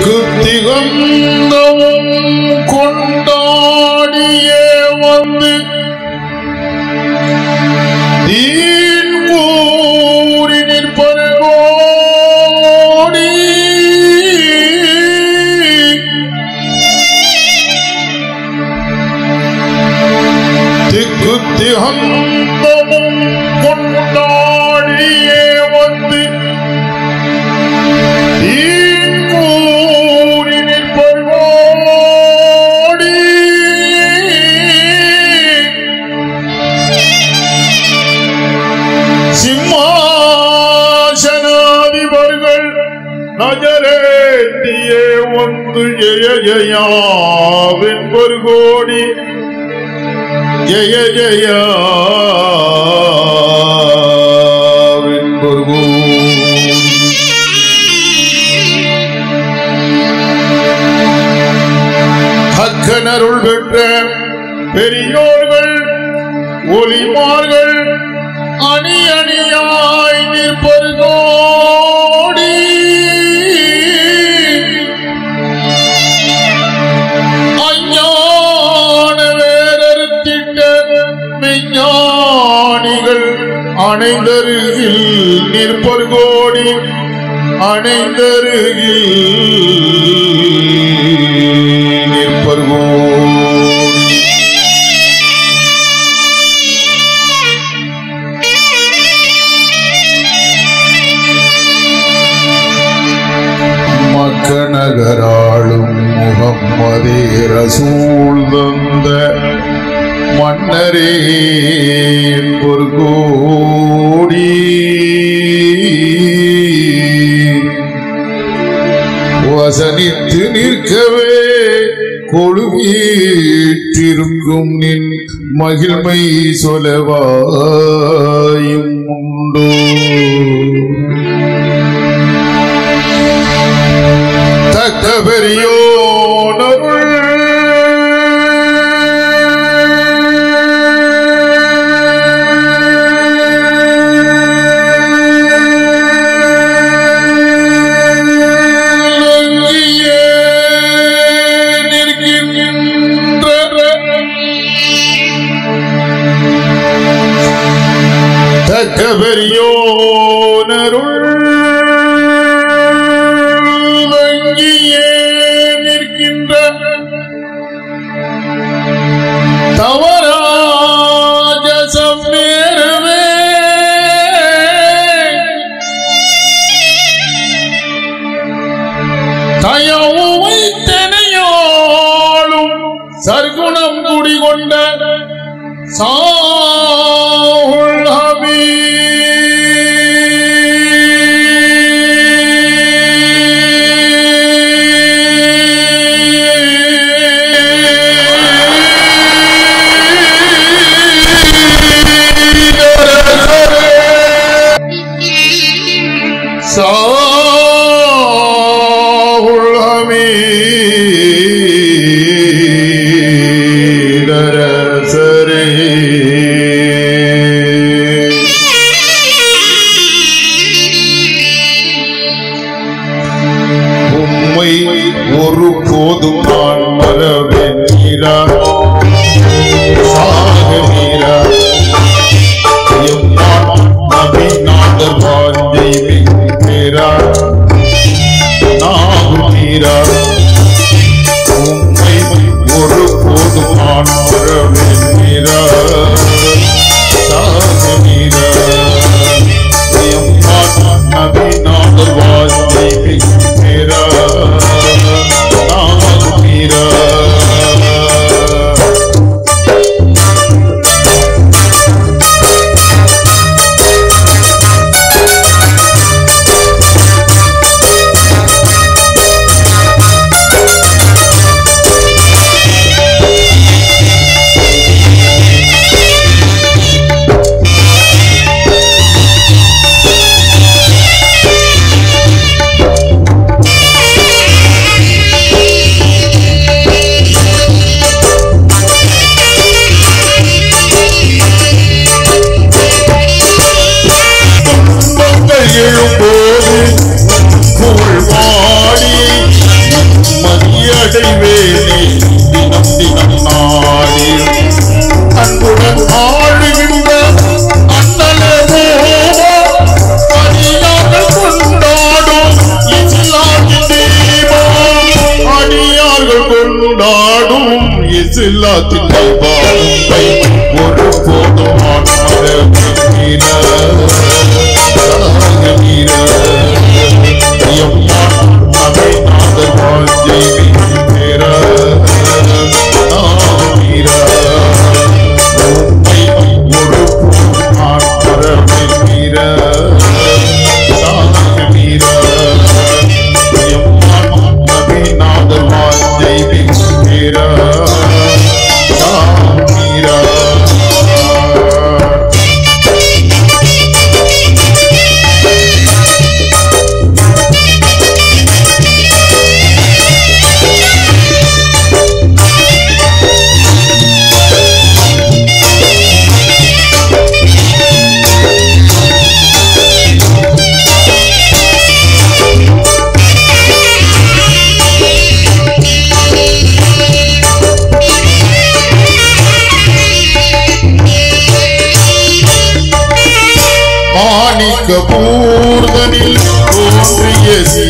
திக்கு திகந்தவும் கொண்டாடியே வந்து தீன் கூறி நிற்போடி திக்கு திகந்தவும் கொண்டாடியே வந்து தீன் கூறி நிற்போடி சிம்மாசனாதிபர்கள் நஜரேட்டியே ஒன்று ஜெய ஜெயாவென்பர் கோடி ஜெய ஜெயாவென்பர் கோடி அக்கனருள் பெற்ற பெரியோர்கள் ஒலிமார்கள் அணி அணியாய் நிற்பது கோடி அஞ்ஞான வேறறுத்திட்ட விஞ்ஞானிகள் அணைந்தருகில் நிற்பர் கோடி அணைந்தருகில் நிற்பர் கோடி மக்கநகராளும் முகம்மதே ரசூல் வந்த மன்னரே ஒரு கோடி வசனித்து நிற்கவே கொழுவீற்றிருக்கும் நின் மகிழ்மை சொலவாயும் உண்டோ தக்க பெரியோனருள் நங்கியே நிற்கின்ற தக்க பெரியோனருள் வங்கியே நிற்கின்ற தவராஜசம் நேரவே தயவுமை தனையாளும் சர்க்குணம் குடிகொண்ட சாவுல் சாவுல் ஹமீதரசரே உம்மை ஒரு போதும் நான் மறவேன் நீரா சாகவீரா எம்மான் நபிநாதர் வாஞ்சை மிகிறா நாகுதீரா உம்மை ஒரு போதும் நான் மறவேன் நீரா சாகவீரா எம்மான் நபிநாதர் வாஞ்சை மிகிறா நாகுதீரா அடைவேனே தினம் தினம் நாடி அன்புடன் ஆளுகின்ற அண்ணலே அடியார்கள் கொண்டாடும் இஸ்லாத்தின் தீபம் அடியார்கள் கொண்டாடும் இஸ்லாத்தின் தீபாவை ஒரு போதும் மீரா மாணிக்க பூர்தனில் தோன்றிய